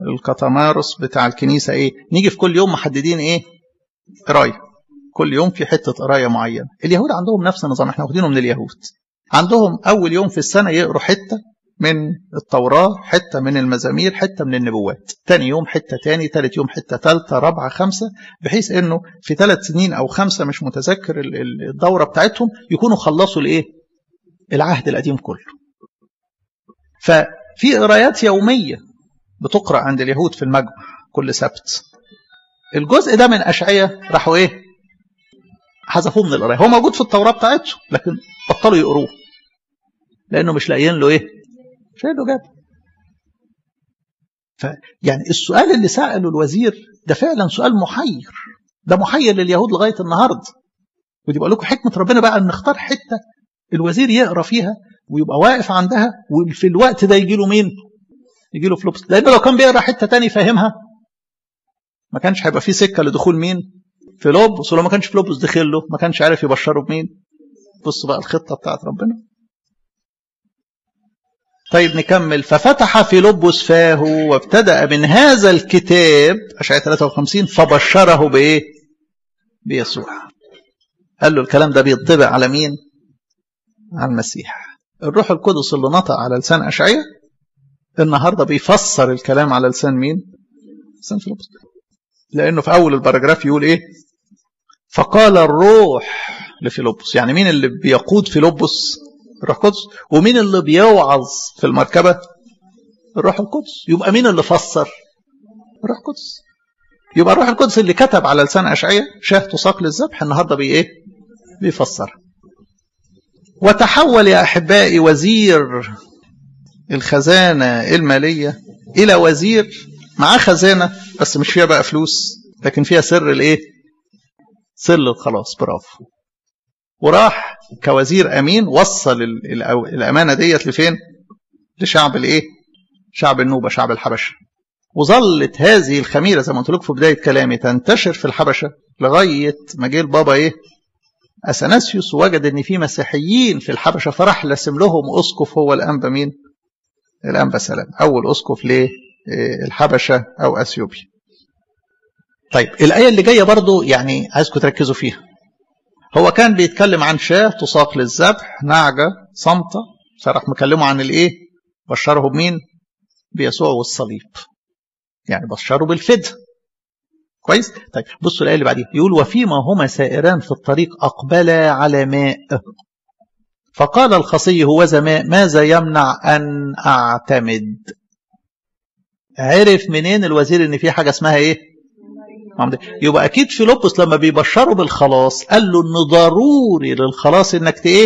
الكتمارس بتاع الكنيسة ايه نيجي في كل يوم محددين ايه قراية كل يوم في حتة قراية معينة اليهود عندهم نفس النظام احنا واخدينه من اليهود عندهم أول يوم في السنة يقروا حتة من التوراة حتة من المزامير حتة من النبوات تاني يوم حتة تاني تالت يوم حتة تالتة رابعة خمسة بحيث انه في ثلاث سنين او خمسة مش متذكر الدورة بتاعتهم يكونوا خلصوا الايه العهد القديم كله ففي قرايات يومية بتقرأ عند اليهود في المجمع كل سبت الجزء ده من أشعية راحوا ايه حذفوه من القرايه هو موجود في التوراه بتاعتهم لكن بطلوا يقروه لانه مش لاقيين له ايه مش لاقيين له جاب فيعني السؤال اللي ساله الوزير ده فعلا سؤال محير ده محير لليهود لغايه النهارده ودي بقول لكم حكمه ربنا بقى ان نختار حته الوزير يقرا فيها ويبقى واقف عندها وفي الوقت ده يجي له مين؟ يجي له فلوبس لانه لو كان بيقرا حته تاني فاهمها ما كانش هيبقى في سكه لدخول مين؟ فيلبس ولو ما كانش فيلبس دخل له ما كانش عارف يبشره بمين بص بقى الخطة بتاعت ربنا طيب نكمل ففتح فيلبس فاه وابتدأ من هذا الكتاب أشعة 53 فبشره بإيه بيسوع قال له الكلام ده بيطبع على مين على المسيح الروح القدس اللي نطق على لسان أشعية النهاردة بيفسر الكلام على لسان مين لسان فيلبس لأنه في أول البراجراف يقول إيه فقال الروح لفيلبس يعني مين اللي بيقود فيلبس الروح القدس ومين اللي بيوعظ في المركبة الروح القدس يبقى مين اللي فسر الروح القدس يبقى الروح القدس اللي كتب على لسان أشعية شاه تساق للذبح النهاردة بي إيه بيفسر وتحول يا أحبائي وزير الخزانة المالية إلى وزير معاه خزانة بس مش فيها بقى فلوس لكن فيها سر الإيه سر الخلاص برافو وراح كوزير امين وصل الامانه ديت لفين لشعب الايه شعب النوبه شعب الحبشه وظلت هذه الخميره زي ما قلت لكم في بدايه كلامي تنتشر في الحبشه لغايه ما جه البابا ايه اثناسيوس وجد ان في مسيحيين في الحبشه فراح لسم لهم اسقف هو الانبا مين الانبا سلام اول اسقف ليه الحبشه او اثيوبيا طيب الآية اللي جاية برضو يعني عايزكم تركزوا فيها هو كان بيتكلم عن شاه تساق للذبح نعجة صمتة فراح مكلمه عن الايه بشره بمين بيسوع والصليب يعني بشره بالفدى كويس طيب بصوا الآية اللي بعديها يقول وفيما هما سائران في الطريق أقبلا على ماء فقال الخصي هو ماء ماذا يمنع أن أعتمد عرف منين الوزير ان في حاجة اسمها ايه يبقى اكيد فيلبس لما بيبشره بالخلاص قال له ان ضروري للخلاص انك ايه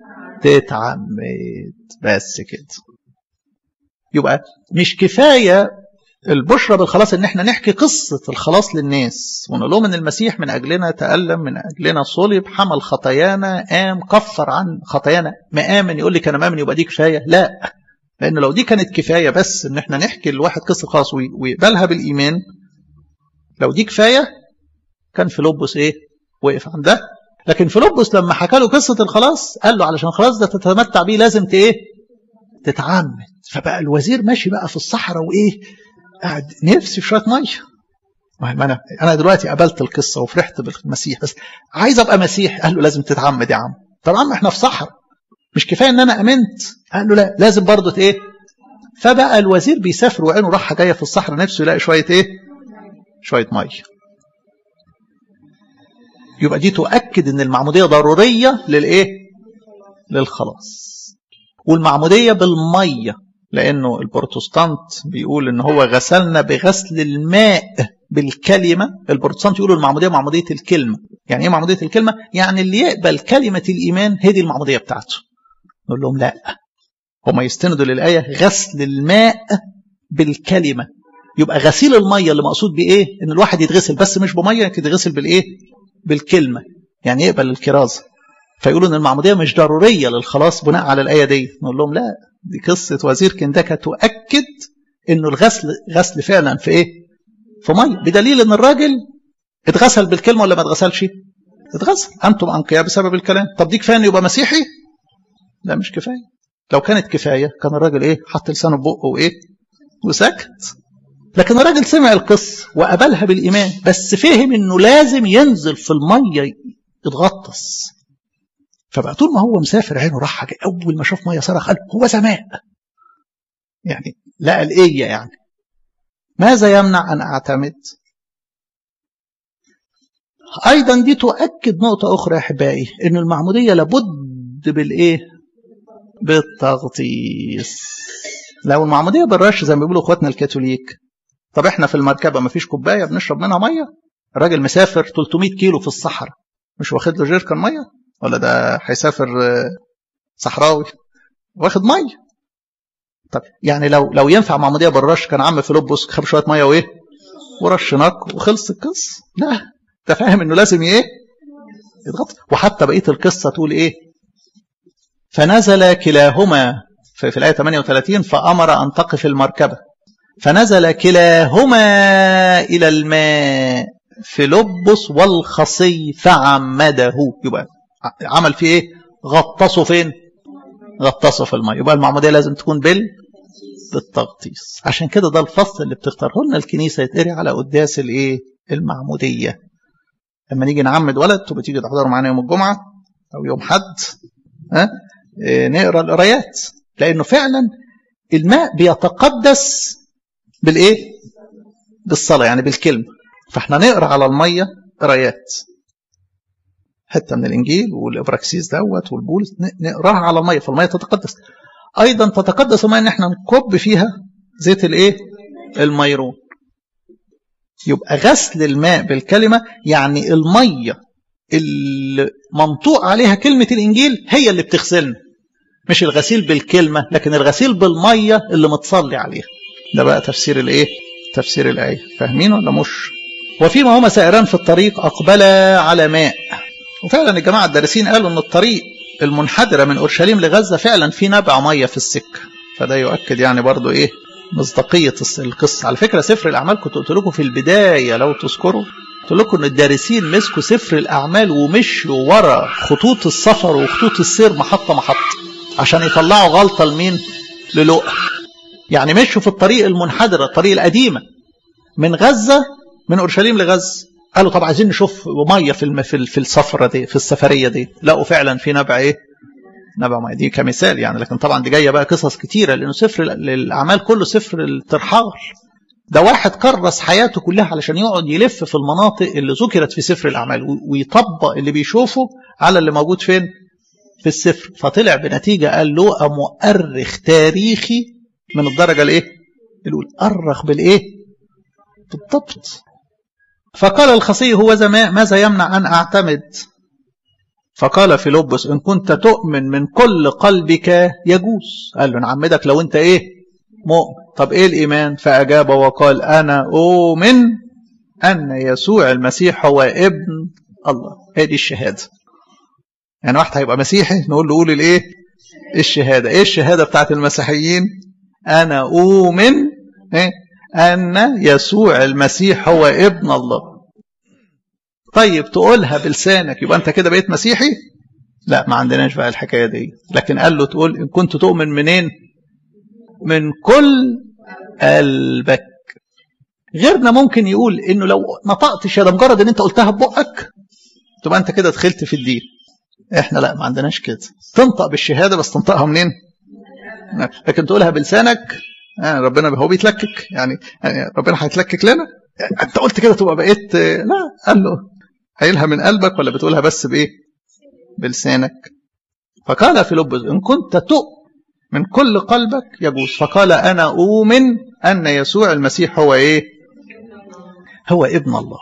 تتعمد بس كده يبقى مش كفايه البشرى بالخلاص ان احنا نحكي قصه الخلاص للناس ونقول لهم ان المسيح من اجلنا تالم من اجلنا صلب حمل خطايانا قام كفر عن خطايانا ما امن يقول لك انا مامن يبقى دي كفايه لا لان لو دي كانت كفايه بس ان احنا نحكي لواحد قصه خلاص ويقبلها بالايمان لو دي كفايه كان فيلبس ايه وقف عند ده لكن فيلبس لما حكى له قصه الخلاص قال له علشان الخلاص ده تتمتع بيه لازم ايه تتعمد فبقى الوزير ماشي بقى في الصحراء وايه قاعد نفسي في شويه ميه ما انا انا دلوقتي قبلت القصه وفرحت بالمسيح بس عايز ابقى مسيح قال له لازم تتعمد يا عم طب عم احنا في صحراء مش كفايه ان انا امنت قال له لا لازم برضه ايه فبقى الوزير بيسافر وعينه راحه جايه في الصحراء نفسه يلاقي شويه ايه شويه ميه يبقى دي تؤكد ان المعموديه ضروريه للايه للخلاص والمعموديه بالميه لانه البروتستانت بيقول ان هو غسلنا بغسل الماء بالكلمه البروتستانت يقولوا المعموديه معموديه الكلمه يعني ايه معموديه الكلمه يعني اللي يقبل كلمه الايمان هي دي المعموديه بتاعته نقول لهم لا هم يستندوا للايه غسل الماء بالكلمه يبقى غسيل الميه اللي مقصود بيه ايه ان الواحد يتغسل بس مش بميه يتغسل بالايه بالكلمه يعني يقبل الكرازه فيقولوا ان المعموديه مش ضروريه للخلاص بناء على الايه دي نقول لهم لا دي قصه وزير كندكه تؤكد انه الغسل غسل فعلا في ايه في ميه بدليل ان الراجل اتغسل بالكلمه ولا ما اتغسلش اتغسل انتم انقياء بسبب الكلام طب دي كفايه يبقى مسيحي لا مش كفايه لو كانت كفايه كان الراجل ايه حط لسانه في بقه وايه وسكت لكن الراجل سمع القصة وقبلها بالإيمان بس فهم إنه لازم ينزل في المية يتغطس فبقى طول ما هو مسافر عينه راح أول ما شاف مية صرخ قال هو سماء يعني لقى الإيه يعني ماذا يمنع أن أعتمد أيضا دي تؤكد نقطة أخرى يا أحبائي إن المعمودية لابد بالإيه بالتغطيس لو المعمودية بالرش زي ما بيقولوا اخواتنا الكاثوليك طب احنا في المركبة ما فيش كوباية بنشرب منها مية الراجل مسافر 300 كيلو في الصحراء مش واخد له جيركن مية ولا ده هيسافر صحراوي واخد مية طب يعني لو لو ينفع معمودية بالرش كان عم فيلبس خد شوية مية وايه ورش نق وخلص القصة لا انت فاهم انه لازم ايه يتغطى وحتى بقية القصة تقول ايه فنزل كلاهما في, في الآية 38 فأمر أن تقف المركبة فنزل كلاهما إلى الماء فيلبس والخصي فعمده يبقى عمل فيه ايه غطسه فين غطسه في الماء يبقى المعمودية لازم تكون بال بالتغطيس عشان كده ده الفصل اللي بتختاره لنا الكنيسة يتقري على قداس الايه المعمودية لما نيجي نعمد ولد تبقى تيجي تحضروا معانا يوم الجمعة أو يوم حد ها إيه نقرا القرايات لأنه فعلا الماء بيتقدس بالإيه؟ بالصلاة يعني بالكلمة فاحنا نقرا على المية قرايات حتة من الإنجيل والإبراكسيس دوت والبولس نقراها على المية فالمية تتقدس أيضا تتقدس المية إن احنا نكب فيها زيت الإيه؟ الميرون يبقى غسل الماء بالكلمة يعني المية اللي منطوق عليها كلمة الإنجيل هي اللي بتغسلنا مش الغسيل بالكلمة لكن الغسيل بالمية اللي متصلي عليها ده بقى تفسير الإيه؟ تفسير الآية فاهمين ولا مش؟ وفيما هما سائران في الطريق أقبلا على ماء وفعلا الجماعة الدارسين قالوا أن الطريق المنحدرة من أورشليم لغزة فعلا في نبع مية في السكة فده يؤكد يعني برضو إيه مصداقية القصة على فكرة سفر الأعمال كنت قلت لكم في البداية لو تذكروا قلت لكم ان الدارسين مسكوا سفر الاعمال ومشوا ورا خطوط السفر وخطوط السير محطه محطه عشان يطلعوا غلطه لمين؟ للؤى. يعني مشوا في الطريق المنحدره الطريق القديمه من غزه من اورشليم لغزه قالوا طب عايزين نشوف ميه في الم... في السفره دي في السفريه دي لقوا فعلا في نبع ايه؟ نبع ميه دي كمثال يعني لكن طبعا دي جايه بقى قصص كتيره لانه سفر الاعمال كله سفر الترحال ده واحد كرس حياته كلها علشان يقعد يلف في المناطق اللي ذكرت في سفر الأعمال ويطبق اللي بيشوفه على اللي موجود فين في السفر فطلع بنتيجة قال له مؤرخ تاريخي من الدرجة الايه الأولى أرخ بالإيه بالضبط فقال الخصي هو زماء ماذا يمنع أن أعتمد فقال فيلبس إن كنت تؤمن من كل قلبك يجوز قال له نعمدك لو أنت إيه مؤمن طب ايه الايمان فاجاب وقال انا اؤمن ان يسوع المسيح هو ابن الله هي دي الشهاده يعني واحد هيبقى مسيحي نقول له قول الايه الشهاده ايه الشهاده بتاعت المسيحيين انا اؤمن إيه؟ ان يسوع المسيح هو ابن الله طيب تقولها بلسانك يبقى انت كده بقيت مسيحي لا ما عندناش بقى الحكايه دي لكن قال له تقول ان كنت تؤمن منين من كل قلبك غيرنا ممكن يقول انه لو نطقت الشهاده مجرد ان انت قلتها ببقك تبقى انت كده دخلت في الدين احنا لا ما عندناش كده تنطق بالشهاده بس تنطقها منين لكن تقولها بلسانك آه ربنا هو بيتلكك يعني, يعني ربنا هيتلكك لنا انت قلت كده تبقى بقيت لا قال له قايلها من قلبك ولا بتقولها بس بايه بلسانك فقال فيلبس ان كنت تؤمن من كل قلبك يجوز فقال أنا أؤمن أن يسوع المسيح هو إيه هو ابن الله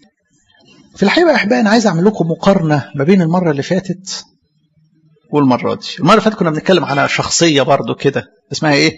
في الحقيقة يا أحبائي أنا عايز أعمل لكم مقارنة ما بين المرة اللي فاتت والمرة دي المرة اللي فاتت كنا بنتكلم على شخصية برضو كده اسمها إيه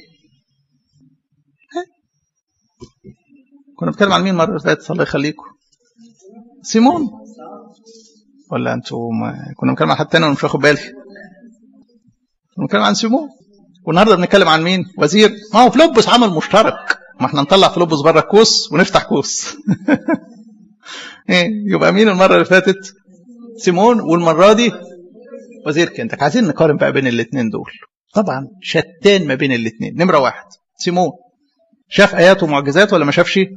كنا بنتكلم عن مين المرة اللي فاتت الله يخليكم سيمون ولا انتوا كنا بنتكلم عن حد تاني وانا مش واخد بالي كنا بنتكلم عن سيمون والنهارده بنتكلم عن مين؟ وزير ما هو فلوبس عمل مشترك ما احنا نطلع فلوبس بره الكوس ونفتح كوس ايه يبقى مين المره اللي فاتت؟ سيمون والمره دي وزير كنتك عايزين نقارن بقى بين الاثنين دول طبعا شتان ما بين الاثنين نمره واحد سيمون شاف ايات ومعجزات ولا ما شافش